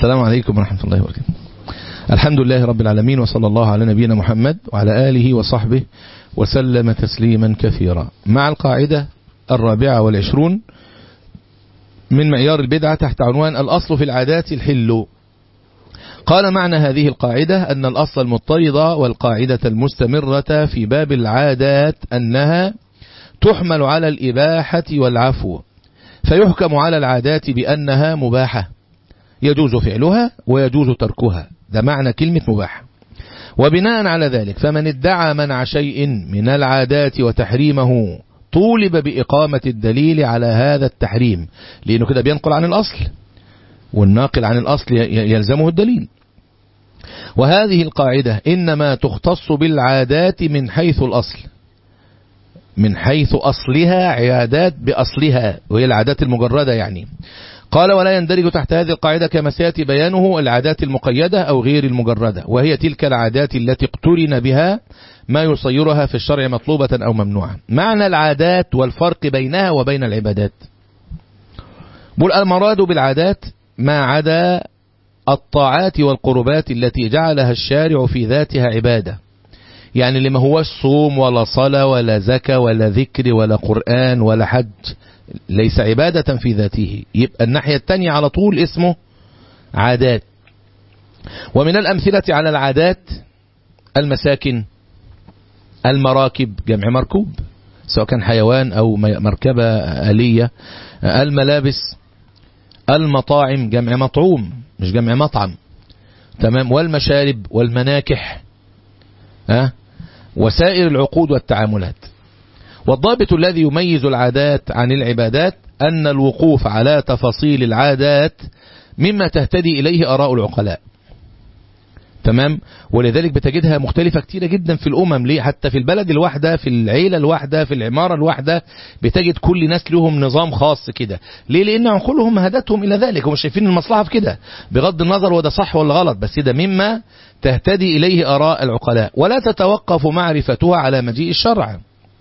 السلام عليكم ورحمة الله وبركاته الحمد لله رب العالمين وصلى الله على نبينا محمد وعلى آله وصحبه وسلم تسليما كثيرا مع القاعدة الرابعة والعشرون من معيار البدعة تحت عنوان الأصل في العادات الحل قال معنى هذه القاعدة أن الأصل المضطرد والقاعدة المستمرة في باب العادات أنها تحمل على الإباحة والعفو فيحكم على العادات بأنها مباحة يجوز فعلها ويجوز تركها ده معنى كلمة مباح وبناء على ذلك فمن ادعى منع شيء من العادات وتحريمه طولب بإقامة الدليل على هذا التحريم لأنه كده بينقل عن الأصل والناقل عن الأصل يلزمه الدليل وهذه القاعدة إنما تختص بالعادات من حيث الأصل من حيث أصلها عادات بأصلها وهي العادات المجردة يعني قال ولا يندرج تحت هذه القاعدة كما سيأتي بيانه العادات المقيدة أو غير المجردة وهي تلك العادات التي اقترن بها ما يصيرها في الشرع مطلوبة أو ممنوعة معنى العادات والفرق بينها وبين العبادات بل المراد بالعادات ما عدا الطاعات والقربات التي جعلها الشارع في ذاتها عبادة يعني اللي ما هوش صوم ولا صلاة ولا زكاة ولا ذكر ولا قرآن ولا حج ليس عبادة في ذاته يبقى الناحية التانية على طول اسمه عادات ومن الأمثلة على العادات المساكن المراكب جمع مركوب سواء كان حيوان أو مركبة آلية الملابس المطاعم جمع مطعوم مش جمع مطعم تمام والمشارب والمناكح أه؟ وسائر العقود والتعاملات والضابط الذي يميز العادات عن العبادات أن الوقوف على تفاصيل العادات مما تهتدي إليه أراء العقلاء تمام ولذلك بتجدها مختلفة كتيرة جدا في الأمم ليه حتى في البلد الواحدة في العيلة الواحدة في العمارة الواحدة بتجد كل ناس لهم نظام خاص كده ليه لأن عقولهم هدتهم إلى ذلك هم شايفين المصلحة في كده بغض النظر وده صح ولا غلط بس ده مما تهتدي إليه أراء العقلاء ولا تتوقف معرفتها على مجيء الشرع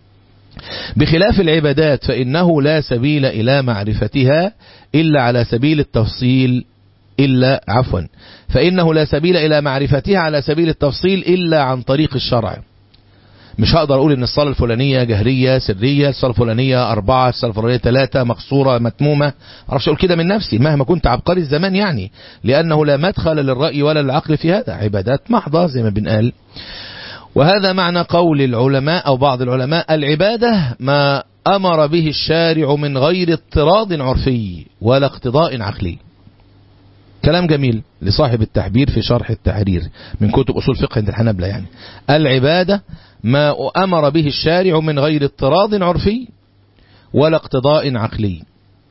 بخلاف العبادات فإنه لا سبيل إلى معرفتها إلا على سبيل التفصيل إلا عفوا فإنه لا سبيل إلى معرفتها على سبيل التفصيل إلا عن طريق الشرع مش هقدر أقول إن الصلاة الفلانية جهرية سرية الصلاة الفلانية أربعة الصلاة الفلانية ثلاثة مقصورة متمومة معرفش أقول كده من نفسي مهما كنت عبقري الزمان يعني لأنه لا مدخل للرأي ولا للعقل في هذا عبادات محضة زي ما بنقال وهذا معنى قول العلماء أو بعض العلماء العبادة ما أمر به الشارع من غير اضطراد عرفي ولا اقتضاء عقلي كلام جميل لصاحب التحبير في شرح التحرير من كتب أصول فقه عند الحنبلة يعني العبادة ما أمر به الشارع من غير اضطراد عرفي ولا اقتضاء عقلي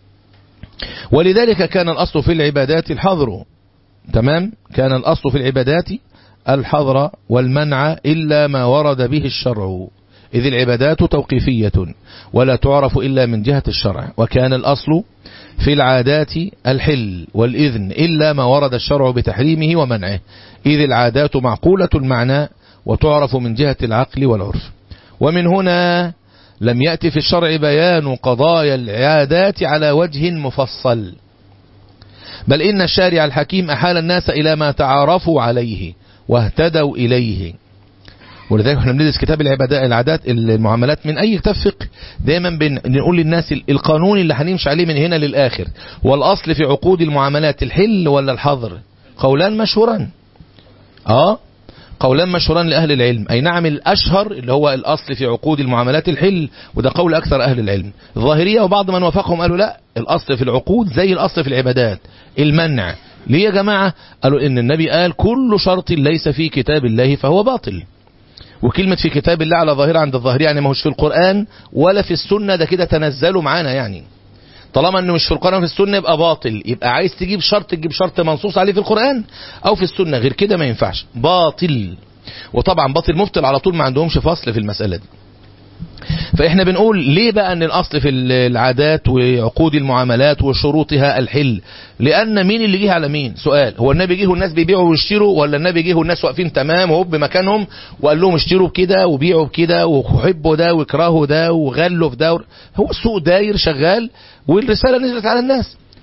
ولذلك كان الأصل في العبادات الحظر تمام كان الأصل في العبادات الحظر والمنع إلا ما ورد به الشرع إذ العبادات توقيفية ولا تعرف إلا من جهة الشرع وكان الأصل في العادات الحل والإذن إلا ما ورد الشرع بتحريمه ومنعه إذ العادات معقولة المعنى وتعرف من جهة العقل والعرف ومن هنا لم يأتي في الشرع بيان قضايا العادات على وجه مفصل بل إن الشارع الحكيم أحال الناس إلى ما تعارفوا عليه واهتدوا إليه ولذلك احنا بندرس كتاب العبادات العادات المعاملات من اي كتاب فقه دايما بنقول للناس القانون اللي هنمشي عليه من هنا للاخر والاصل في عقود المعاملات الحل ولا الحظر قولان مشهوران اه قولان مشهوران لأهل العلم أي نعم الأشهر اللي هو الأصل في عقود المعاملات الحل وده قول أكثر أهل العلم الظاهرية وبعض من وافقهم قالوا لا الأصل في العقود زي الأصل في العبادات المنع ليه يا جماعة قالوا إن النبي قال كل شرط ليس في كتاب الله فهو باطل وكلمة في كتاب الله على ظاهرة عند الظاهرية يعني ما هوش في القرآن ولا في السنة ده كده تنزلوا معانا يعني طالما انه مش في القرآن وفي السنة يبقى باطل يبقى عايز تجيب شرط تجيب شرط منصوص عليه في القرآن او في السنة غير كده ما ينفعش باطل وطبعا باطل مبطل على طول ما عندهمش فصل في المسألة دي فاحنا بنقول ليه بقى ان الاصل في العادات وعقود المعاملات وشروطها الحل لان مين اللي جه على مين سؤال هو النبي جه والناس بيبيعوا ويشتروا ولا النبي جه والناس واقفين تمام وهو بمكانهم وقال لهم اشتروا بكده وبيعوا بكده وحبوا ده واكرهوا ده وغلوا في ده هو السوق داير شغال والرسالة نزلت على الناس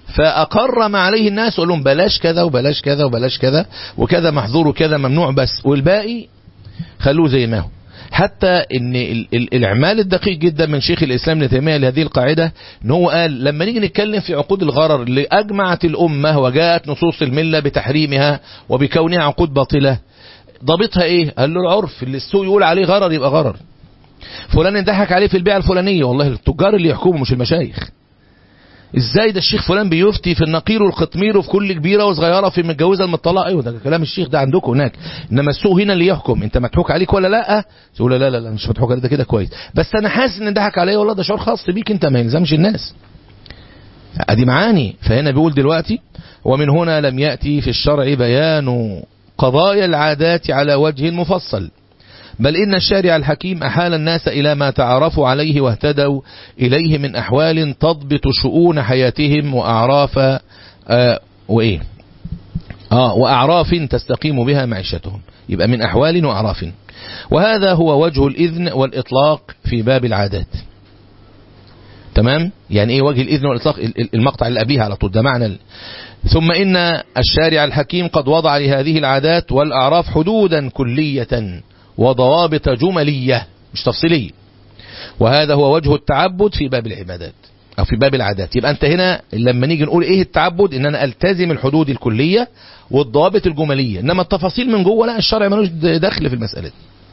فأقر ما عليه الناس وقال لهم بلاش كذا وبلاش كذا وبلاش كذا وكذا محظور وكذا ممنوع بس والباقي خلوه زي ما هو حتى ان ال- ال- الاعمال الدقيق جدا من شيخ الاسلام ابن تيميه لهذه القاعده ان هو قال لما نيجي نتكلم في عقود الغرر اللي اجمعت الامه وجاءت نصوص المله بتحريمها وبكونها عقود باطله ضابطها ايه؟ قال له العرف اللي السوق يقول عليه غرر يبقى غرر فلان انضحك عليه في البيعه الفلانيه والله التجار اللي يحكموا مش المشايخ ازاي ده الشيخ فلان بيفتي في النقير والقطمير وفي كل كبيره وصغيره في المتجوزه المطلقه ايوه ده كلام الشيخ ده عندكم هناك انما السوق هنا اللي يحكم انت مضحوك عليك ولا لا تقول لا لا لا مش مضحوك عليك ده كده كويس بس انا حاسس ان ضحك عليا والله ده شعور خاص بيك انت ما يلزمش الناس ادي معاني فهنا بيقول دلوقتي ومن هنا لم ياتي في الشرع بيان قضايا العادات على وجه مفصل بل إن الشارع الحكيم أحال الناس إلى ما تعرفوا عليه واهتدوا إليه من أحوال تضبط شؤون حياتهم وأعراف آه وإيه آه وأعراف تستقيم بها معيشتهم يبقى من أحوال وأعراف وهذا هو وجه الإذن والإطلاق في باب العادات تمام يعني ايه وجه الاذن والاطلاق ال- ال- المقطع اللي قبليها على طول ده معنى ال- ثم ان الشارع الحكيم قد وضع لهذه العادات والاعراف حدودا كليه وضوابط جمليه مش تفصيليه وهذا هو وجه التعبد في باب العبادات او في باب العادات يبقى انت هنا لما نيجي نقول ايه التعبد ان انا التزم الحدود الكليه والضوابط الجمليه انما التفاصيل من جوه لا الشرع ملوش دخل في المساله دي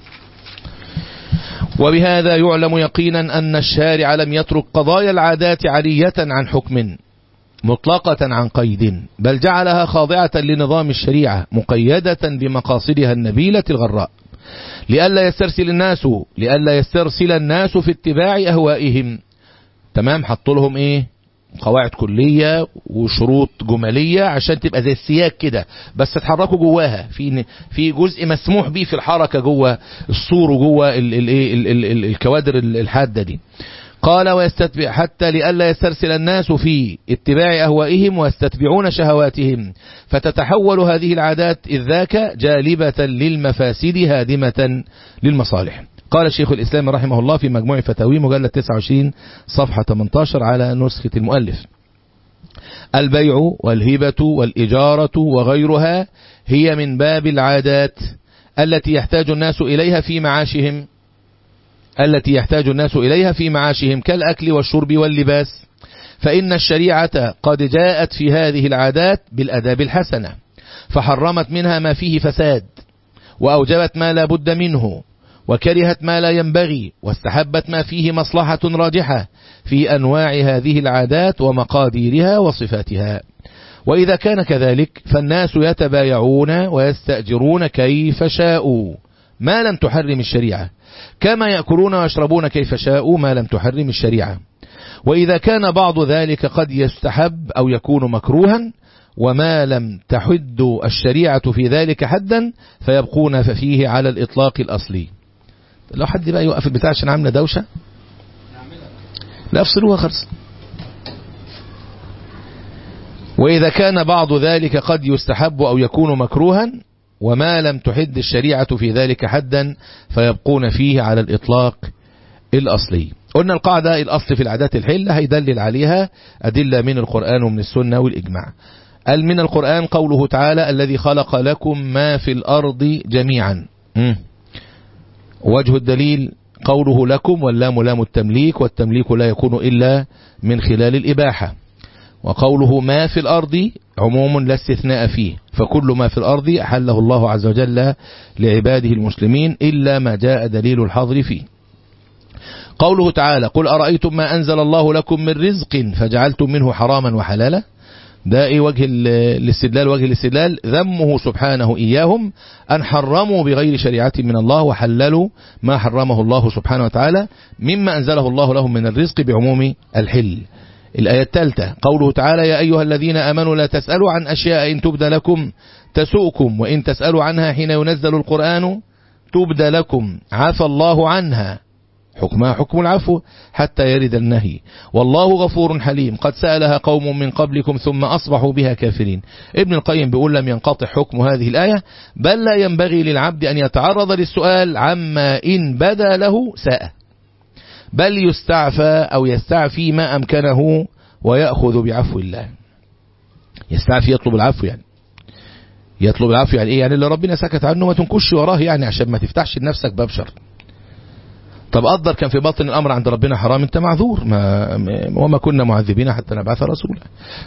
وبهذا يعلم يقينا أن الشارع لم يترك قضايا العادات عارية عن حكم مطلقة عن قيد بل جعلها خاضعة لنظام الشريعة مقيدة بمقاصدها النبيلة الغراء لئلا يسترسل الناس لئلا يسترسل الناس في اتباع أهوائهم تمام حطوا لهم ايه قواعد كلية وشروط جمالية عشان تبقى زي السياج كده بس تتحركوا جواها في في جزء مسموح بيه في الحركة جوه السور وجوه ال- ال- إيه ال- ال- ال- الكوادر ال- الحادة دي قال ويستتبع حتى لئلا يسترسل الناس في اتباع أهوائهم ويستتبعون شهواتهم فتتحول هذه العادات إذ ذاك جالبة للمفاسد هادمة للمصالح قال شيخ الإسلام رحمه الله في مجموع فتاوي مجلد 29 صفحة 18 على نسخة المؤلف البيع والهبة والإجارة وغيرها هي من باب العادات التي يحتاج الناس إليها في معاشهم التي يحتاج الناس إليها في معاشهم كالأكل والشرب واللباس فإن الشريعة قد جاءت في هذه العادات بالأداب الحسنة فحرمت منها ما فيه فساد وأوجبت ما لا بد منه وكرهت ما لا ينبغي واستحبت ما فيه مصلحة راجحة في أنواع هذه العادات ومقاديرها وصفاتها وإذا كان كذلك فالناس يتبايعون ويستأجرون كيف شاءوا ما لم تحرم الشريعة كما يأكلون ويشربون كيف شاءوا ما لم تحرم الشريعة وإذا كان بعض ذلك قد يستحب أو يكون مكروها وما لم تحد الشريعة في ذلك حدا فيبقون فيه على الإطلاق الأصلي لو حد بقى يوقف البتاع عشان عامله دوشة لا افصلوها خالص وإذا كان بعض ذلك قد يستحب أو يكون مكروها وما لم تحد الشريعة في ذلك حدا فيبقون فيه على الإطلاق الأصلي قلنا القاعدة الأصل في العادات الحلة هيدلل عليها أدلة من القرآن ومن السنة والإجماع قال من القرآن قوله تعالى الذي خلق لكم ما في الأرض جميعا مم. وجه الدليل قوله لكم واللام لام التمليك والتمليك لا يكون إلا من خلال الإباحة وقوله ما في الأرض عموم لا استثناء فيه فكل ما في الأرض أحله الله عز وجل لعباده المسلمين إلا ما جاء دليل الحظر فيه قوله تعالى قل أرأيتم ما أنزل الله لكم من رزق فجعلتم منه حراما وحلالا ده ايه وجه الاستدلال وجه الاستدلال ذمه سبحانه إياهم أن حرموا بغير شريعة من الله وحللوا ما حرمه الله سبحانه وتعالى مما أنزله الله لهم من الرزق بعموم الحل الآية الثالثة قوله تعالى يا أيها الذين آمنوا لا تسألوا عن أشياء إن تبدى لكم تسؤكم وإن تسألوا عنها حين ينزل القرآن تبدى لكم عفى الله عنها حكمها حكم العفو حتى يرد النهي والله غفور حليم قد سألها قوم من قبلكم ثم أصبحوا بها كافرين ابن القيم بيقول لم ينقطع حكم هذه الآية بل لا ينبغي للعبد أن يتعرض للسؤال عما إن بدا له ساء بل يستعفى أو يستعفي ما أمكنه ويأخذ بعفو الله يستعفي يطلب العفو يعني يطلب العفو يعني ايه يعني اللي ربنا سكت عنه ما تنكش وراه يعني عشان ما تفتحش لنفسك باب شر طب قدر كان في باطن الامر عند ربنا حرام انت معذور ما وما كنا معذبين حتى نبعث رسولا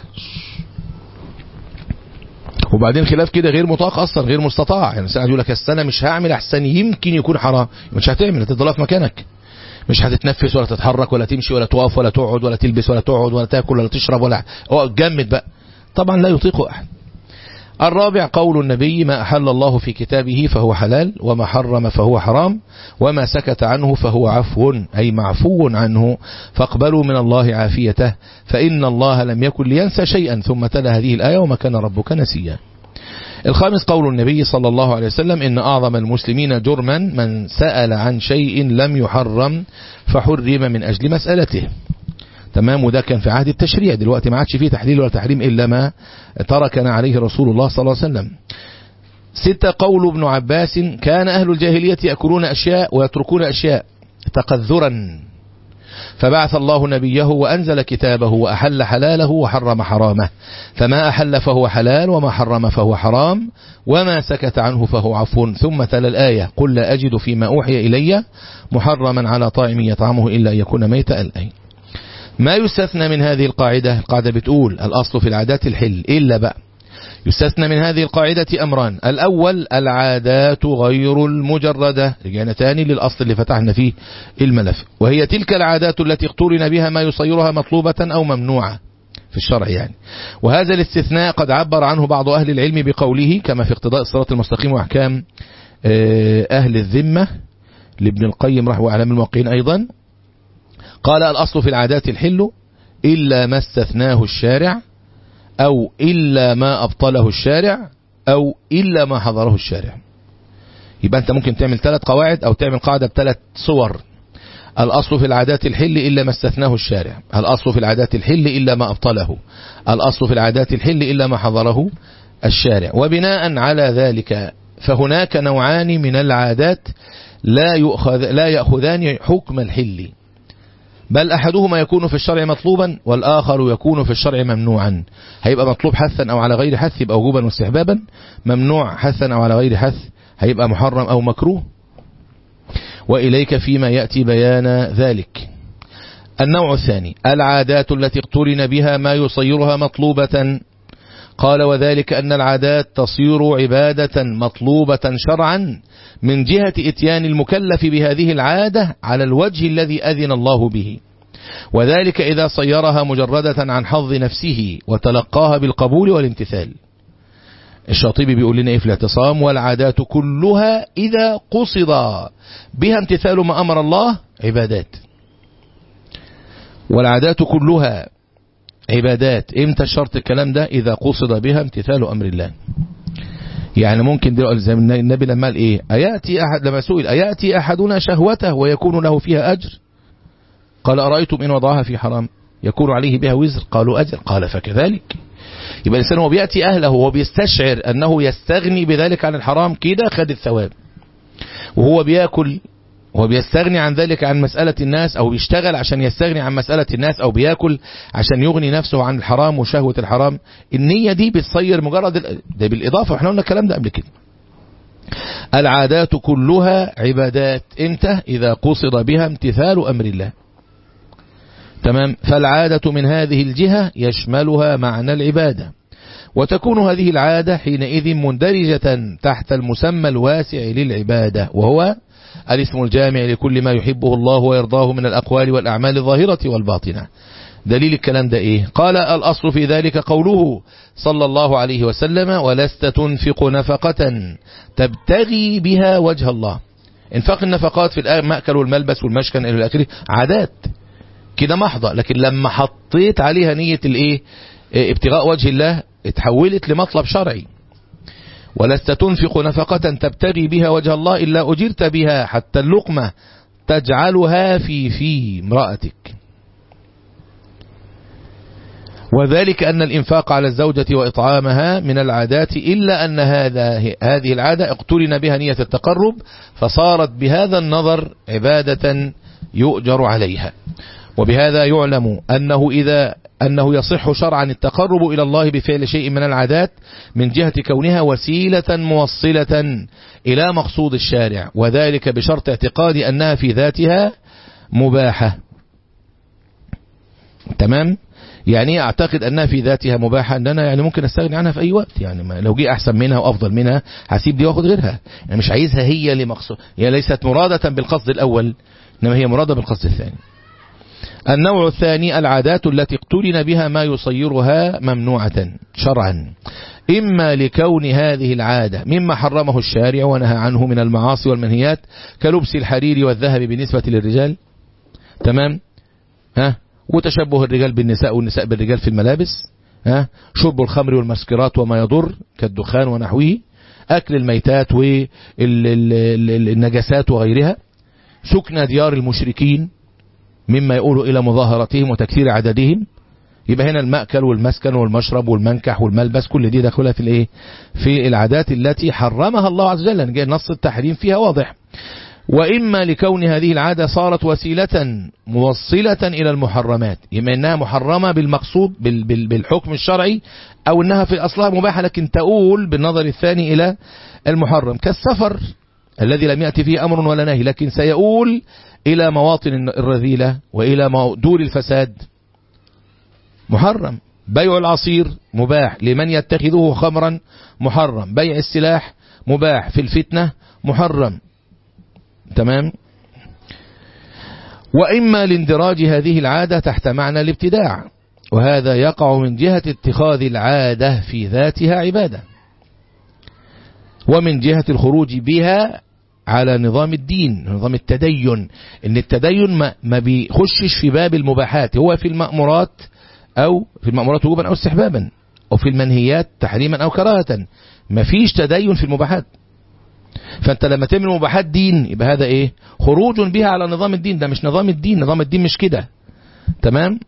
وبعدين خلاف كده غير مطاق اصلا غير مستطاع يعني ساعه يقول لك السنه مش هعمل احسن يمكن يكون حرام مش هتعمل هتفضل في مكانك مش هتتنفس ولا تتحرك ولا تمشي ولا تقف ولا تقعد ولا تلبس ولا تقعد ولا تاكل ولا تشرب ولا اقعد جمد بقى طبعا لا يطيق احد الرابع قول النبي ما أحل الله في كتابه فهو حلال وما حرم فهو حرام وما سكت عنه فهو عفو أي معفو عنه فاقبلوا من الله عافيته فإن الله لم يكن لينسى شيئا ثم تلا هذه الآية وما كان ربك نسيا الخامس قول النبي صلى الله عليه وسلم إن أعظم المسلمين جرما من سأل عن شيء لم يحرم فحرم من أجل مسألته تمام وده كان في عهد التشريع دلوقتي ما عادش فيه تحليل ولا تحريم إلا ما تركنا عليه رسول الله صلى الله عليه وسلم ستة قول ابن عباس كان أهل الجاهلية يأكلون أشياء ويتركون أشياء تقذرا فبعث الله نبيه وأنزل كتابه وأحل حلاله وحرم حرامه فما أحل فهو حلال وما حرم فهو حرام وما سكت عنه فهو عفو ثم تلا الآية قل لا أجد فيما أوحي إلي محرما على طاعم يطعمه إلا أن يكون ميت الأين ما يستثنى من هذه القاعدة القاعدة بتقول الأصل في العادات الحل إلا بقى يستثنى من هذه القاعدة أمران الأول العادات غير المجردة رجعنا تاني للأصل اللي فتحنا فيه الملف وهي تلك العادات التي اقترن بها ما يصيرها مطلوبة أو ممنوعة في الشرع يعني وهذا الاستثناء قد عبر عنه بعض أهل العلم بقوله كما في اقتضاء الصراط المستقيم وأحكام أهل الذمة لابن القيم رحمه وعلام الموقعين أيضا قال الأصل في العادات الحل إلا ما استثناه الشارع أو إلا ما أبطله الشارع أو إلا ما حضره الشارع يبقى أنت ممكن تعمل ثلاث قواعد أو تعمل قاعدة بثلاث صور الأصل في العادات الحل إلا ما استثناه الشارع الأصل في العادات الحل إلا ما أبطله الأصل في العادات الحل إلا ما حضره الشارع وبناء على ذلك فهناك نوعان من العادات لا يؤخذ لا يأخذان حكم الحل بل أحدهما يكون في الشرع مطلوبا والآخر يكون في الشرع ممنوعا هيبقى مطلوب حثا أو على غير حث يبقى وجوبا واستحبابا ممنوع حثا أو على غير حث هيبقى محرم أو مكروه وإليك فيما يأتي بيان ذلك النوع الثاني العادات التي اقترن بها ما يصيرها مطلوبة قال وذلك أن العادات تصير عبادة مطلوبة شرعا من جهة اتيان المكلف بهذه العادة على الوجه الذي أذن الله به وذلك إذا صيرها مجردة عن حظ نفسه وتلقاها بالقبول والامتثال الشاطبي بيقول لنا إيه في الاعتصام والعادات كلها إذا قصد بها امتثال ما أمر الله عبادات والعادات كلها عبادات امتى الشرط الكلام ده إذا قصد بها امتثال أمر الله يعني ممكن دلوقتي زي النبي لما قال ايه اياتي احد لما سئل اياتي احدنا شهوته ويكون له فيها اجر قال ارايتم ان وضعها في حرام يكون عليه بها وزر قالوا اجر قال فكذلك يبقى الانسان هو بياتي اهله وهو بيستشعر انه يستغني بذلك عن الحرام كده خد الثواب وهو بياكل وهو بيستغني عن ذلك عن مسألة الناس أو بيشتغل عشان يستغني عن مسألة الناس أو بياكل عشان يغني نفسه عن الحرام وشهوة الحرام النية دي بتصير مجرد ده بالإضافة احنا قلنا الكلام ده قبل كده العادات كلها عبادات امتى إذا قصد بها امتثال أمر الله تمام فالعادة من هذه الجهة يشملها معنى العبادة وتكون هذه العادة حينئذ مندرجة تحت المسمى الواسع للعبادة وهو الاسم الجامع لكل ما يحبه الله ويرضاه من الأقوال والأعمال الظاهرة والباطنة دليل الكلام ده إيه قال الأصل في ذلك قوله صلى الله عليه وسلم ولست تنفق نفقة تبتغي بها وجه الله انفاق النفقات في المأكل والملبس والمشكن إلى آخره عادات كده محضة لكن لما حطيت عليها نية الايه ابتغاء وجه الله اتحولت لمطلب شرعي ولست تنفق نفقة تبتغي بها وجه الله إلا أجرت بها حتى اللقمة تجعلها في في امرأتك وذلك أن الإنفاق على الزوجة وإطعامها من العادات إلا أن هذا هذه العادة اقترن بها نية التقرب فصارت بهذا النظر عبادة يؤجر عليها وبهذا يعلم أنه إذا أنه يصح شرعا التقرب إلى الله بفعل شيء من العادات من جهة كونها وسيلة موصلة إلى مقصود الشارع وذلك بشرط اعتقاد أنها في ذاتها مباحة تمام يعني اعتقد انها في ذاتها مباحه ان انا يعني ممكن استغني عنها في اي وقت يعني ما لو جه احسن منها وافضل منها هسيب دي واخد غيرها يعني مش عايزها هي لمقصود هي ليست مرادة بالقصد الاول انما هي مرادة بالقصد الثاني النوع الثاني العادات التي اقترن بها ما يصيرها ممنوعة شرعا إما لكون هذه العادة مما حرمه الشارع ونهى عنه من المعاصي والمنهيات كلبس الحرير والذهب بالنسبة للرجال تمام ها وتشبه الرجال بالنساء والنساء بالرجال في الملابس ها شرب الخمر والمسكرات وما يضر كالدخان ونحوه أكل الميتات والنجسات وغيرها سكن ديار المشركين مما يقول إلى مظاهرتهم وتكثير عددهم يبقى هنا المأكل والمسكن والمشرب والمنكح والملبس كل دي داخلها في الايه في العادات التي حرمها الله عز وجل جاي نص التحريم فيها واضح وإما لكون هذه العادة صارت وسيلة موصلة إلى المحرمات إما إنها محرمة بالمقصود بالحكم الشرعي أو إنها في أصلها مباحة لكن تقول بالنظر الثاني إلى المحرم كالسفر الذي لم يأتي فيه أمر ولا نهي لكن سيؤول إلى مواطن الرذيلة وإلى دور الفساد محرم بيع العصير مباح لمن يتخذه خمرا محرم بيع السلاح مباح في الفتنة محرم تمام وإما لاندراج هذه العادة تحت معنى الابتداع وهذا يقع من جهة اتخاذ العادة في ذاتها عبادة ومن جهة الخروج بها على نظام الدين نظام التدين ان التدين ما, ما بيخشش في باب المباحات هو في المأمورات او في المأمورات وجوبا او استحبابا او في المنهيات تحريما او كراهة ما فيش تدين في المباحات فانت لما تعمل مباحات دين يبقى هذا ايه خروج بها على نظام الدين ده مش نظام الدين نظام الدين مش كده تمام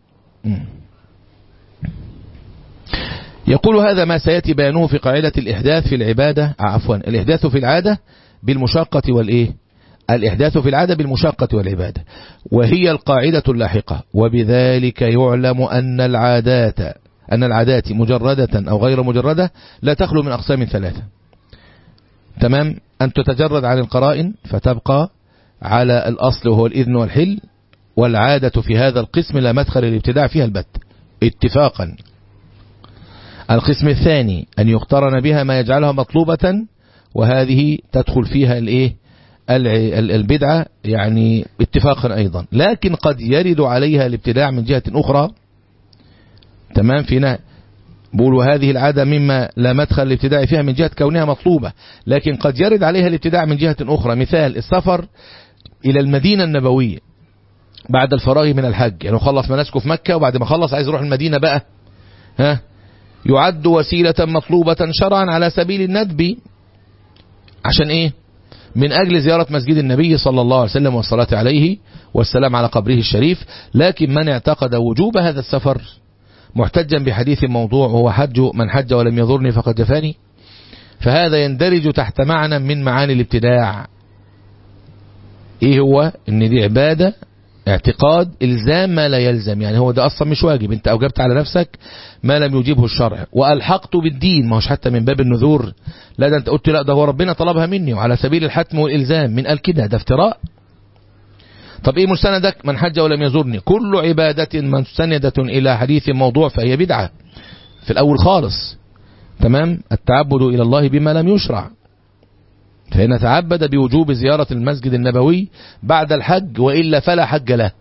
يقول هذا ما سيأتي بيانه في قاعدة الإحداث في العبادة عفوا الإحداث في العادة بالمشاقة والإيه الإحداث في العادة بالمشاقة والعبادة وهي القاعدة اللاحقة وبذلك يعلم أن العادات أن العادات مجردة أو غير مجردة لا تخلو من أقسام ثلاثة تمام أن تتجرد عن القرائن فتبقى على الأصل وهو الإذن والحل والعادة في هذا القسم لا مدخل الابتداع فيها البت اتفاقا القسم الثاني أن يقترن بها ما يجعلها مطلوبة وهذه تدخل فيها الايه البدعة يعني اتفاقا أيضا لكن قد يرد عليها الابتداع من جهة أخرى تمام فينا بقولوا هذه العادة مما لا مدخل الابتداع فيها من جهة كونها مطلوبة لكن قد يرد عليها الابتداع من جهة أخرى مثال السفر إلى المدينة النبوية بعد الفراغ من الحج يعني خلص مناسكه في مكة وبعد ما خلص عايز يروح المدينة بقى ها يعد وسيلة مطلوبة شرعا على سبيل الندب عشان ايه من أجل زيارة مسجد النبي صلى الله عليه وسلم والصلاة عليه والسلام على قبره الشريف لكن من اعتقد وجوب هذا السفر محتجا بحديث موضوع هو حج من حج ولم يضرني فقد جفاني فهذا يندرج تحت معنى من معاني الابتداع ايه هو ان دي عبادة اعتقاد الزام ما لا يلزم يعني هو ده اصلا مش واجب انت اوجبت على نفسك ما لم يجيبه الشرع والحقت بالدين ما هوش حتى من باب النذور لا ده انت قلت لا ده هو ربنا طلبها مني وعلى سبيل الحتم والالزام من قال كده ده افتراء طب ايه مستندك من حج ولم يزورني كل عبادة مستندة الى حديث موضوع فهي بدعة في الاول خالص تمام التعبد الى الله بما لم يشرع فإن تعبد بوجوب زيارة المسجد النبوي بعد الحج وإلا فلا حج له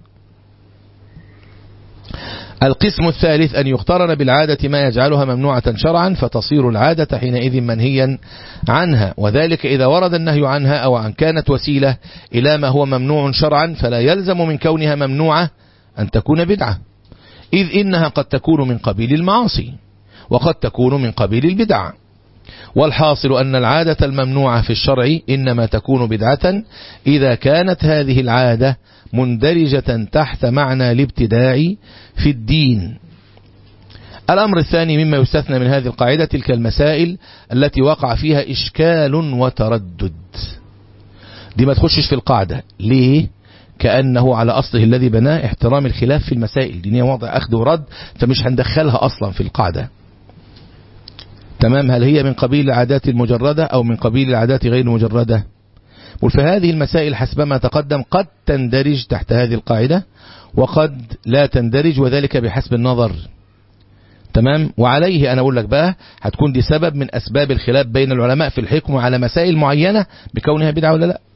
القسم الثالث أن يقترن بالعادة ما يجعلها ممنوعة شرعا فتصير العادة حينئذ منهيا عنها وذلك إذا ورد النهي عنها أو أن كانت وسيلة إلى ما هو ممنوع شرعا فلا يلزم من كونها ممنوعة أن تكون بدعة إذ إنها قد تكون من قبيل المعاصي وقد تكون من قبيل البدع والحاصل أن العادة الممنوعة في الشرع إنما تكون بدعة إذا كانت هذه العادة مندرجة تحت معنى الابتداع في الدين الأمر الثاني مما يستثنى من هذه القاعدة تلك المسائل التي وقع فيها إشكال وتردد دي ما تخشش في القاعدة ليه؟ كأنه على أصله الذي بناه احترام الخلاف في المسائل دي وضع أخذ ورد فمش هندخلها أصلا في القاعدة تمام هل هي من قبيل العادات المجردة أو من قبيل العادات غير المجردة فهذه المسائل حسبما تقدم قد تندرج تحت هذه القاعدة وقد لا تندرج وذلك بحسب النظر تمام وعليه أنا أقول لك بقى هتكون دي سبب من أسباب الخلاف بين العلماء في الحكم على مسائل معينة بكونها بدعة ولا لا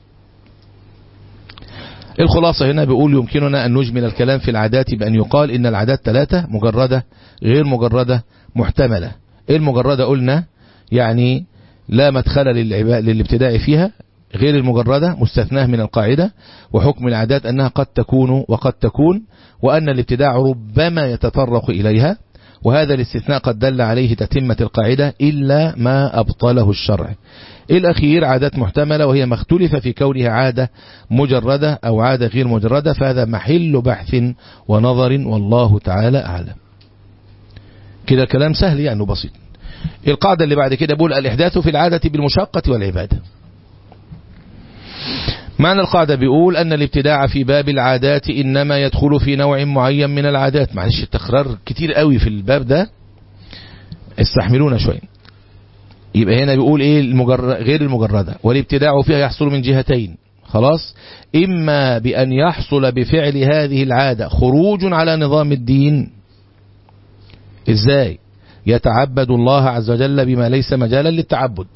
الخلاصة هنا بيقول يمكننا أن نجمل الكلام في العادات بأن يقال إن العادات ثلاثة مجردة غير مجردة محتملة إيه المجردة قلنا يعني لا مدخل للابتداء فيها غير المجردة مستثناه من القاعدة وحكم العادات أنها قد تكون وقد تكون وأن الابتداع ربما يتطرق إليها وهذا الاستثناء قد دل عليه تتمة القاعدة إلا ما أبطله الشرع الأخير عادات محتملة وهي ما اختلف في كونها عادة مجردة أو عادة غير مجردة فهذا محل بحث ونظر والله تعالى أعلم كده كلام سهل يعني بسيط القاعدة اللي بعد كده بقول الإحداث في العادة بالمشقة والعبادة معنى القاعدة بيقول أن الابتداع في باب العادات إنما يدخل في نوع معين من العادات معلش التكرار كتير قوي في الباب ده استحملونا شوية يبقى هنا بيقول ايه المجرد غير المجردة والابتداع فيها يحصل من جهتين خلاص إما بأن يحصل بفعل هذه العادة خروج على نظام الدين إزاي يتعبد الله عز وجل بما ليس مجالا للتعبد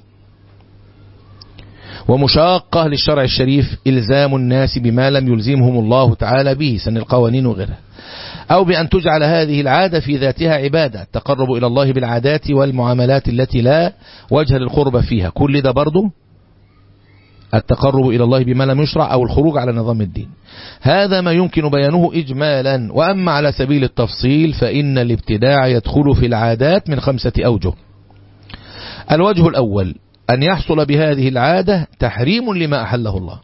ومشاقة للشرع الشريف إلزام الناس بما لم يلزمهم الله تعالى به سن القوانين وغيرها أو بأن تجعل هذه العادة في ذاتها عبادة تقرب إلى الله بالعادات والمعاملات التي لا وجه للقرب فيها كل ده برضه التقرب إلى الله بما لم يشرع أو الخروج على نظام الدين هذا ما يمكن بيانه إجمالا وأما على سبيل التفصيل فإن الابتداع يدخل في العادات من خمسة أوجه الوجه الأول أن يحصل بهذه العادة تحريم لما أحله الله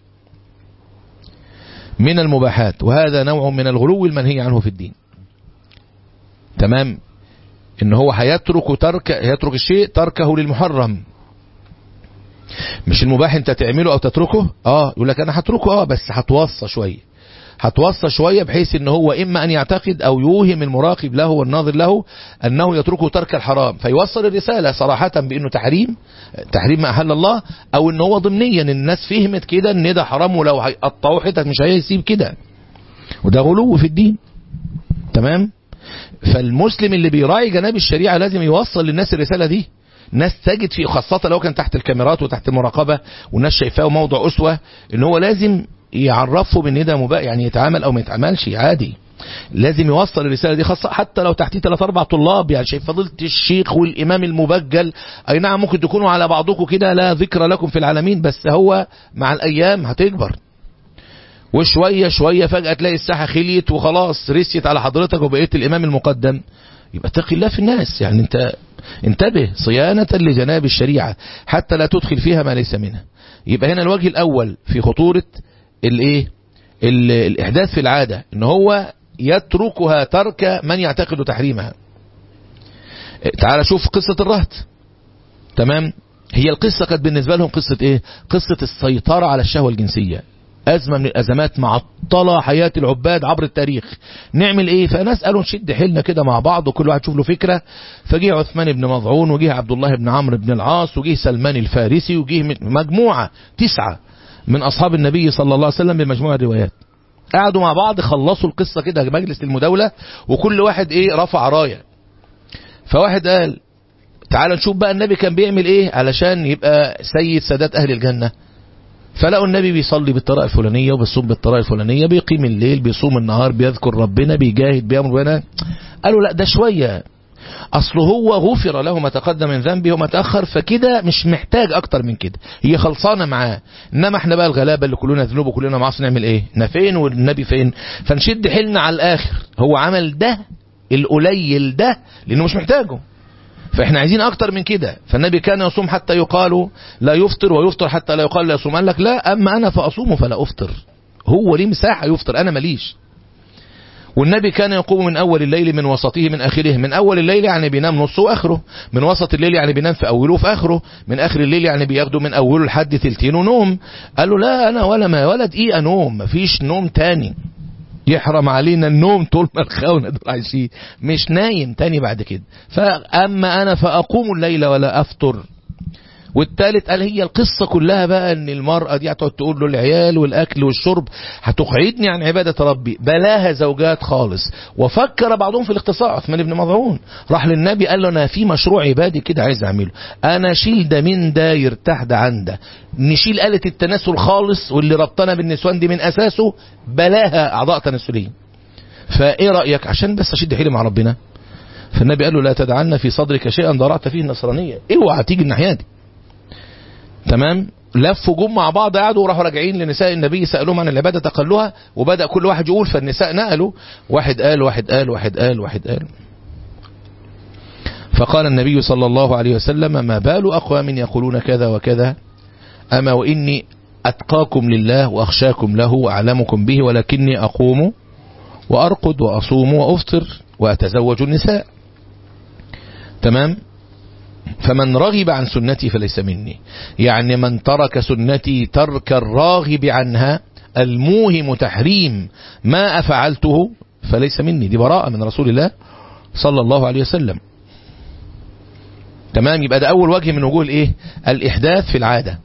من المباحات وهذا نوع من الغلو المنهي عنه في الدين تمام ان هو هيترك ترك يترك الشيء تركه للمحرم مش المباح انت تعمله او تتركه اه يقول لك انا هتركه اه بس هتوصى شويه هتوصى شوية بحيث ان هو اما ان يعتقد او يوهم المراقب له والناظر له انه يتركه ترك الحرام فيوصل الرسالة صراحة بانه تحريم تحريم ما احل الله او ان هو ضمنيا الناس فهمت كده ان ده حرام ولو هيقطعوه حتت مش هيسيب كده وده غلو في الدين تمام فالمسلم اللي بيراعي جناب الشريعة لازم يوصل للناس الرسالة دي ناس تجد فيه خاصة لو كان تحت الكاميرات وتحت المراقبة والناس شايفاه موضع أسوة ان هو لازم يعرفه بان ده مباح يعني يتعامل او ما يتعاملش عادي لازم يوصل الرسالة دي خاصة حتى لو تحتيه ثلاث اربع طلاب يعني شايف فضيلة الشيخ والامام المبجل اي نعم ممكن تكونوا على بعضكم كده لا ذكر لكم في العالمين بس هو مع الايام هتكبر وشوية شوية فجأة تلاقي الساحة خليت وخلاص رسيت على حضرتك وبقيت الامام المقدم يبقى اتقي الله في الناس يعني انت انتبه صيانة لجناب الشريعة حتى لا تدخل فيها ما ليس منها يبقى هنا الوجه الاول في خطورة الايه الاحداث في العادة ان هو يتركها ترك من يعتقد تحريمها تعال شوف قصة الرهط تمام هي القصة كانت بالنسبة لهم قصة ايه قصة السيطرة على الشهوة الجنسية أزمة من الأزمات معطلة حياة العباد عبر التاريخ نعمل إيه فناس قالوا نشد حيلنا كده مع بعض وكل واحد يشوف له فكرة فجه عثمان بن مضعون وجه عبد الله بن عمرو بن العاص وجه سلمان الفارسي وجه مجموعة تسعة من أصحاب النبي صلى الله عليه وسلم بمجموعة الروايات قعدوا مع بعض خلصوا القصة كده مجلس المداولة وكل واحد ايه رفع راية فواحد قال تعال نشوف بقى النبي كان بيعمل ايه علشان يبقى سيد سادات اهل الجنة فلقوا النبي بيصلي بالطريقة الفلانية وبيصوم بالطريقة الفلانية بيقيم الليل بيصوم النهار بيذكر ربنا بيجاهد بيامر ربنا قالوا لا ده شوية اصل هو غفر له ما تقدم من ذنبه وما تأخر فكده مش محتاج اكتر من كده هي خلصانة معاه انما احنا بقى الغلابة اللي كلنا ذنوب وكلنا معاصي نعمل ايه احنا فين والنبي فين فنشد حيلنا على الاخر هو عمل ده القليل ده لانه مش محتاجه فاحنا عايزين اكتر من كده فالنبي كان يصوم حتى يقال لا يفطر ويفطر حتى لا يقال لا يصوم قال لك لا اما انا فاصوم فلا افطر هو ليه مساحة يفطر انا ماليش والنبي كان يقوم من أول الليل من وسطه من آخره من أول الليل يعني بينام نصه وآخره من وسط الليل يعني بينام في أوله وفي آخره من آخر الليل يعني بياخده من أوله لحد تلتين ونوم قال له لا أنا ولا ما ولا دقيقة نوم مفيش نوم تاني يحرم علينا النوم طول ما الخونة دول عايشين مش نايم تاني بعد كده فأما أنا فأقوم الليل ولا أفطر والثالث قال هي القصة كلها بقى ان المرأة دي هتقعد تقول له العيال والاكل والشرب هتقعدني عن عبادة ربي بلاها زوجات خالص وفكر بعضهم في الاختصار عثمان بن مظعون راح للنبي قال له انا في مشروع عبادي كده عايز اعمله انا اشيل ده من ده يرتاح ده عن ده نشيل آلة التناسل خالص واللي ربطنا بالنسوان دي من اساسه بلاها اعضاء تناسلية فايه رأيك عشان بس اشد حيلي مع ربنا فالنبي قال له لا تدعنا في صدرك شيئا ضرعت فيه النصرانية اوعى تيجي الناحية دي تمام لفوا جم مع بعض قعدوا وراحوا راجعين لنساء النبي سألوهم عن العبادة تقلوها وبدأ كل واحد يقول فالنساء نقلوا واحد قال واحد قال واحد قال واحد قال فقال النبي صلى الله عليه وسلم ما بال أقوام يقولون كذا وكذا أما وإني أتقاكم لله وأخشاكم له وأعلمكم به ولكني أقوم وأرقد وأصوم وأفطر وأتزوج النساء تمام فمن رغب عن سنتي فليس مني يعني من ترك سنتي ترك الراغب عنها الموهم تحريم ما أفعلته فليس مني دي براءة من رسول الله صلى الله عليه وسلم تمام يبقى ده أول وجه من وجوه الإيه الإحداث في العادة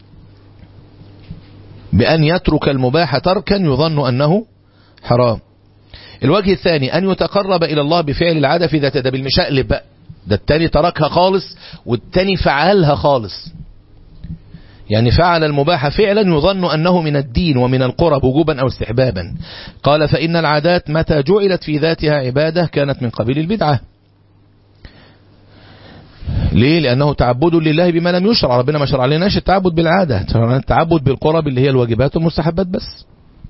بأن يترك المباح تركا يظن أنه حرام الوجه الثاني أن يتقرب إلى الله بفعل العادة في ذات ده بالمشقلب بقى ده التاني تركها خالص والتاني فعلها خالص يعني فعل المباح فعلا يظن أنه من الدين ومن القرب وجوبا أو استحبابا قال فإن العادات متى جعلت في ذاتها عبادة كانت من قبيل البدعة ليه لأنه تعبد لله بما لم يشرع ربنا ما شرع لناش التعبد بالعادة التعبد بالقرب اللي هي الواجبات والمستحبات بس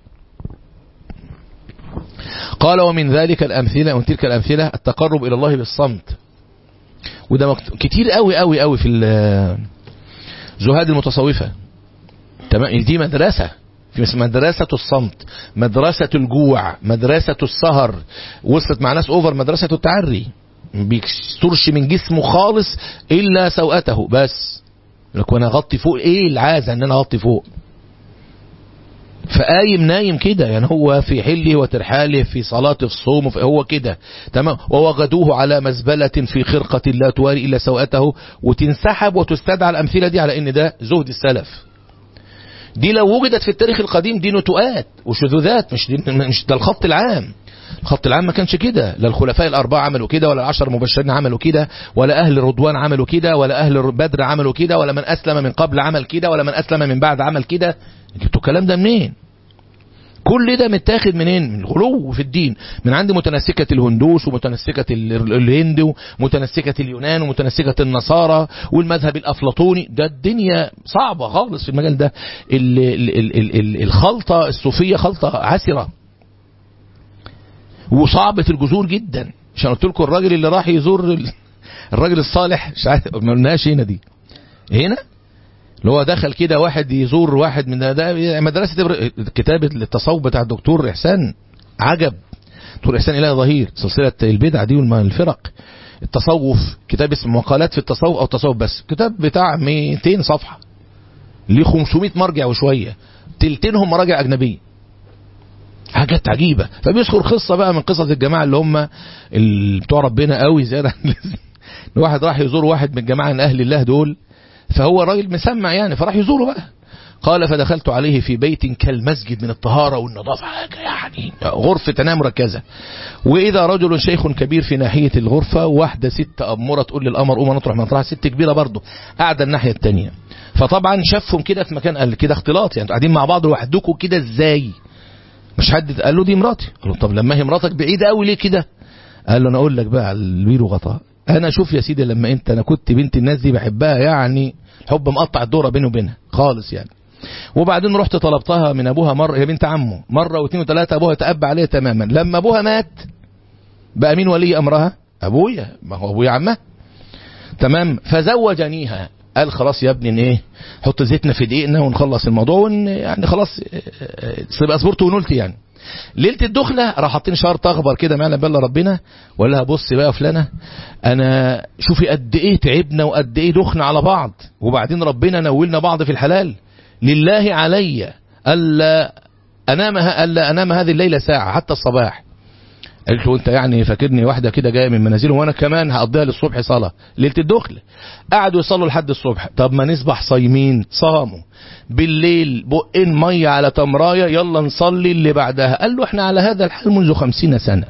قال ومن ذلك الأمثلة ومن تلك الأمثلة التقرب إلى الله بالصمت وده كتير قوي قوي قوي في زهاد المتصوفة تمام دي مدرسة في مدرسة الصمت مدرسة الجوع مدرسة السهر وصلت مع ناس اوفر مدرسة التعري بيسترش من جسمه خالص الا سوءته بس لك وانا اغطي فوق ايه العازة ان انا اغطي فوق فقايم نايم كده يعني هو في حله وترحاله في صلاة الصوم هو كده تمام ووجدوه على مزبلة في خرقة لا تواري إلا سوءته وتنسحب وتستدعى الأمثلة دي على إن ده زهد السلف دي لو وجدت في التاريخ القديم دي نتوءات وشذوذات مش دي مش ده الخط العام الخط العام ما كانش كده لا الخلفاء الأربعة عملوا كده ولا العشر المبشرين عملوا كده ولا أهل رضوان عملوا كده ولا أهل بدر عملوا كده ولا من أسلم من قبل عمل كده ولا من أسلم من بعد عمل كده جبتوا الكلام ده منين كل ده متاخد منين من الغلو في الدين من عند متنسكة الهندوس ومتنسكة الهند ومتنسكة اليونان ومتنسكة النصارى والمذهب الأفلاطوني ده الدنيا صعبة خالص في المجال ده ال ال ال ال الخلطة الصوفية خلطة عسرة وصعبة الجذور جدا عشان قلت لكم الراجل اللي راح يزور الراجل الصالح مش عارف ما قلناش هنا دي هنا اللي هو دخل كده واحد يزور واحد من ده مدرسة كتابة التصوف بتاع الدكتور إحسان عجب دكتور إحسان إله ظهير سلسلة البدع دي والفرق التصوف كتاب اسمه مقالات في التصوف أو التصوف بس كتاب بتاع 200 صفحة ليه 500 مرجع وشوية تلتينهم مراجع أجنبية حاجات عجيبة فبيذكر قصة بقى من قصص الجماعة اللي هم اللي بتوع ربنا قوي زيادة عن واحد راح يزور واحد من الجماعة من أهل الله دول فهو راجل مسمع يعني فراح يزوره بقى قال فدخلت عليه في بيت كالمسجد من الطهارة والنظافة يعني غرفة تنام مركزة وإذا رجل شيخ كبير في ناحية الغرفة واحدة ست أمورة تقول للأمر قوم نطرح مطرح ست كبيرة برضه قاعدة الناحية التانية فطبعا شافهم كده في مكان قال كده اختلاط يعني قاعدين مع بعض لوحدكم كده ازاي مش حد قال له دي مراتي قال له طب لما هي مراتك بعيدة قوي ليه كده قال له انا اقول لك بقى على البير وغطاء انا شوف يا سيدي لما انت انا كنت بنت الناس دي بحبها يعني حب مقطع الدوره بيني وبينها خالص يعني وبعدين رحت طلبتها من ابوها مره هي بنت عمه مره واثنين وثلاثه ابوها تأب عليها تماما لما ابوها مات بقى مين ولي امرها ابويا ما هو ابويا عمها تمام فزوجنيها قال خلاص يا ابني ايه حط زيتنا في دقيقنا ونخلص الموضوع ون يعني خلاص تبقى صبرت ونلت يعني ليله الدخله راح حاطين شرط اخبر كده ما يعلم بالله ربنا وقال لها بص بقى يا فلانه انا شوفي قد ايه تعبنا وقد ايه دخنا على بعض وبعدين ربنا نولنا بعض في الحلال لله علي الا انام الا انام هذه الليله ساعه حتى الصباح قالت له انت يعني فاكرني واحده كده جايه من منازلهم وانا كمان هقضيها للصبح صلاه ليله الدخل قعدوا يصلوا لحد الصبح طب ما نصبح صايمين صاموا بالليل بقين ميه على تمرايه يلا نصلي اللي بعدها قال له احنا على هذا الحال منذ خمسين سنه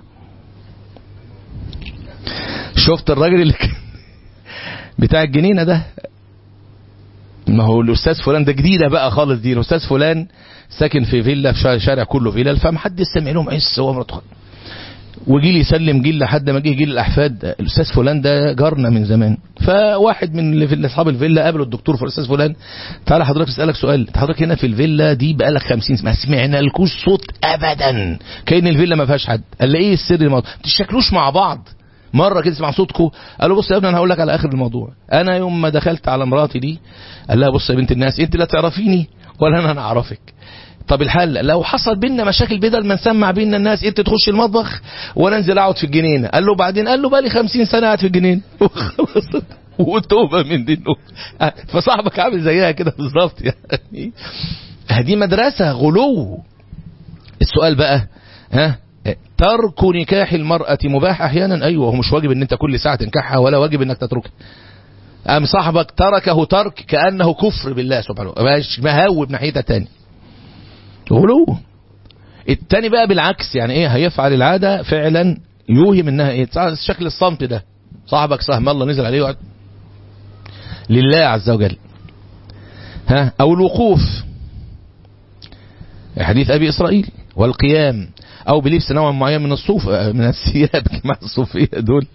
شفت الراجل اللي كان بتاع الجنينه ده ما هو الاستاذ فلان ده جديده بقى خالص دي الاستاذ فلان ساكن في فيلا في شارع كله فيلا فمحدش سامع لهم عس هو مراته وجيل يسلم جيل لحد ما جه جيل الاحفاد الاستاذ فلان ده جارنا من زمان فواحد من اللي في اصحاب الفيلا قابله الدكتور الاستاذ فلان تعالى حضرتك اسالك سؤال حضرتك هنا في الفيلا دي بقالك 50 ما سمعنا لكوش صوت ابدا كأن الفيلا ما فيهاش حد قال له ايه السر الموضوع ما تشكلوش مع بعض مره كده تسمع صوتكم قال له بص يا ابني انا هقول لك على اخر الموضوع انا يوم ما دخلت على مراتي دي قال لها بص يا بنت الناس انت لا تعرفيني ولا انا انا اعرفك طب الحل لو حصل بينا مشاكل بدل ما نسمع بينا الناس انت تخش المطبخ وانا انزل اقعد في الجنينه قال له بعدين قال له بقى لي 50 سنه قاعد في الجنينه وتوبه من دي فصاحبك عامل زيها كده بالظبط يعني هذه مدرسه غلو السؤال بقى ها ترك نكاح المرأة مباح أحيانا أيوة هو مش واجب أن أنت كل ساعة تنكحها ولا واجب أنك تتركها أم صاحبك تركه ترك كأنه كفر بالله سبحانه مش مهوب ناحيتها تاني غلو التاني بقى بالعكس يعني ايه هيفعل العادة فعلا يوهم انها ايه شكل الصمت ده صاحبك سهم الله نزل عليه وقعد لله عز وجل ها او الوقوف حديث ابي اسرائيل والقيام او بلبس نوع معين من الصوف من الثياب كما الصوفيه دول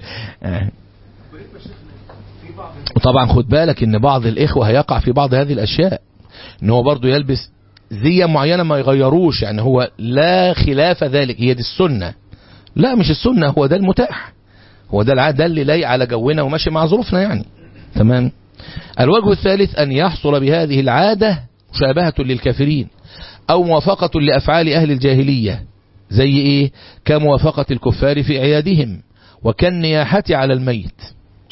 وطبعا خد بالك ان بعض الاخوه هيقع في بعض هذه الاشياء ان هو برضه يلبس زية معينة ما يغيروش يعني هو لا خلاف ذلك هي دي السنة لا مش السنة هو ده المتاح هو ده العادة اللي لايق على جونا وماشي مع ظروفنا يعني تمام الوجه الثالث أن يحصل بهذه العادة مشابهة للكافرين أو موافقة لأفعال أهل الجاهلية زي إيه كموافقة الكفار في عيادهم وكالنياحة على الميت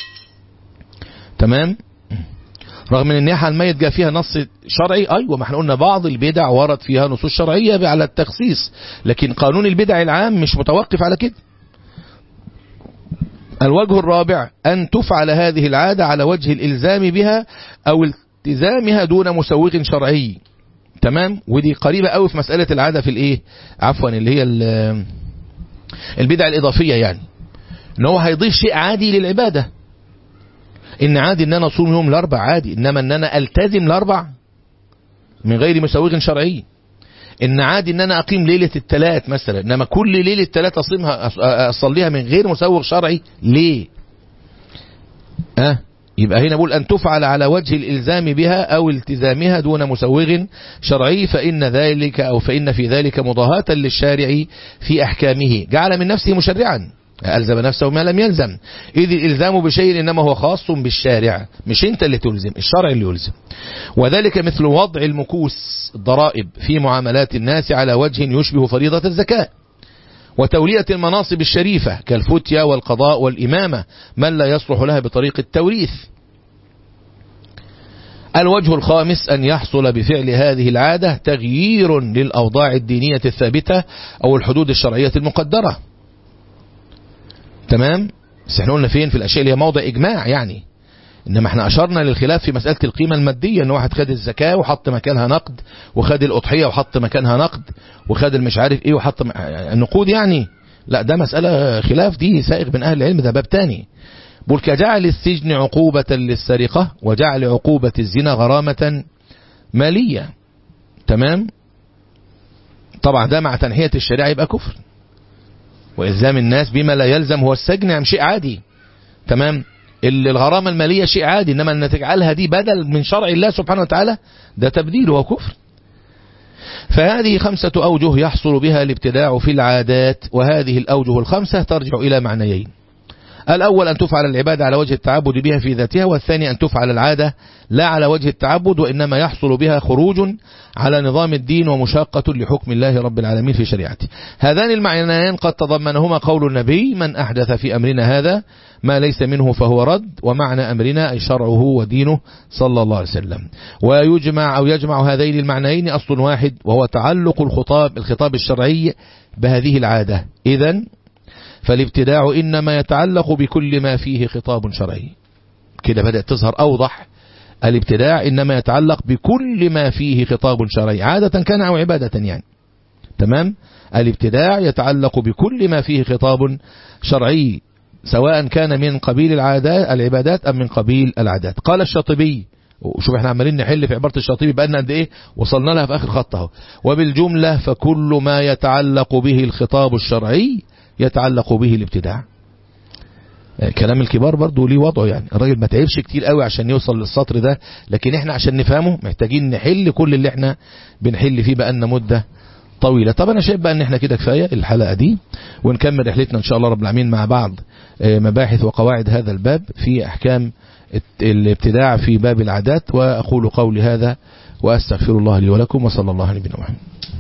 تمام رغم ان النياحة على الميت جاء فيها نص شرعي ايوه ما احنا قلنا بعض البدع ورد فيها نصوص شرعية على التخصيص لكن قانون البدع العام مش متوقف على كده الوجه الرابع أن تفعل هذه العادة على وجه الإلزام بها أو التزامها دون مسوغ شرعي تمام ودي قريبة قوي في مسألة العادة في الايه عفوا اللي هي البدع الإضافية يعني ان هو هيضيف شيء عادي للعبادة ان عادي ان انا اصوم يوم الاربع عادي انما ان انا التزم الاربع من غير مسوغ شرعي ان عادي ان انا اقيم ليلة الثلاث مثلا انما كل ليلة الثلاث اصيمها اصليها من غير مسوغ شرعي ليه أه؟ يبقى هنا بقول أن تفعل على وجه الإلزام بها أو التزامها دون مسوغ شرعي فإن ذلك أو فإن في ذلك مضاهاة للشارع في أحكامه جعل من نفسه مشرعا ألزم نفسه ما لم يلزم إذ الإلزام بشيء إنما هو خاص بالشارع مش أنت اللي تلزم الشرع اللي يلزم وذلك مثل وضع المكوس الضرائب في معاملات الناس على وجه يشبه فريضة الزكاة وتولية المناصب الشريفة كالفتية والقضاء والإمامة من لا يصلح لها بطريق التوريث الوجه الخامس أن يحصل بفعل هذه العادة تغيير للأوضاع الدينية الثابتة أو الحدود الشرعية المقدرة تمام بس احنا قلنا فين في الأشياء اللي هي موضع إجماع يعني إنما احنا أشرنا للخلاف في مسألة القيمة المادية إن واحد خد الزكاة وحط مكانها نقد وخد الأضحية وحط مكانها نقد وخد المش عارف إيه وحط النقود يعني لا ده مسألة خلاف دي سائغ من أهل العلم ده باب تاني بل كجعل السجن عقوبة للسرقة وجعل عقوبة الزنا غرامة مالية تمام طبعا ده مع تنحية الشريعة يبقى كفر وإلزام الناس بما لا يلزم هو السجن يعني شيء عادي تمام الغرامة المالية شيء عادي إنما أن تجعلها دي بدل من شرع الله سبحانه وتعالى ده تبديل وكفر فهذه خمسة أوجه يحصل بها الابتداع في العادات وهذه الأوجه الخمسة ترجع إلى معنيين الأول أن تفعل العبادة على وجه التعبد بها في ذاتها والثاني أن تفعل العادة لا على وجه التعبد وإنما يحصل بها خروج على نظام الدين ومشاقة لحكم الله رب العالمين في شريعته هذان المعنيان قد تضمنهما قول النبي من أحدث في أمرنا هذا ما ليس منه فهو رد ومعنى أمرنا أي شرعه ودينه صلى الله عليه وسلم ويجمع أو يجمع هذين المعنيين أصل واحد وهو تعلق الخطاب الخطاب الشرعي بهذه العادة إذا فالابتداع إنما يتعلق بكل ما فيه خطاب شرعي كده بدأت تظهر أوضح الابتداع إنما يتعلق بكل ما فيه خطاب شرعي عادة كان أو عبادة يعني تمام الابتداع يتعلق بكل ما فيه خطاب شرعي سواء كان من قبيل العادات العبادات أم من قبيل العادات قال الشاطبي وشوف احنا عمالين نحل في عبارة الشاطبي بقالنا قد ايه وصلنا لها في اخر خط اهو وبالجملة فكل ما يتعلق به الخطاب الشرعي يتعلق به الابتداع كلام الكبار برضو ليه وضعه يعني الراجل ما تعبش كتير قوي عشان يوصل للسطر ده لكن احنا عشان نفهمه محتاجين نحل كل اللي احنا بنحل فيه بقالنا مدة طويلة طب انا شايف بقى ان احنا كده كفاية الحلقة دي ونكمل رحلتنا ان شاء الله رب العالمين مع بعض مباحث وقواعد هذا الباب في احكام الابتداع في باب العادات واقول قولي هذا واستغفر الله لي ولكم وصلى الله عليه وسلم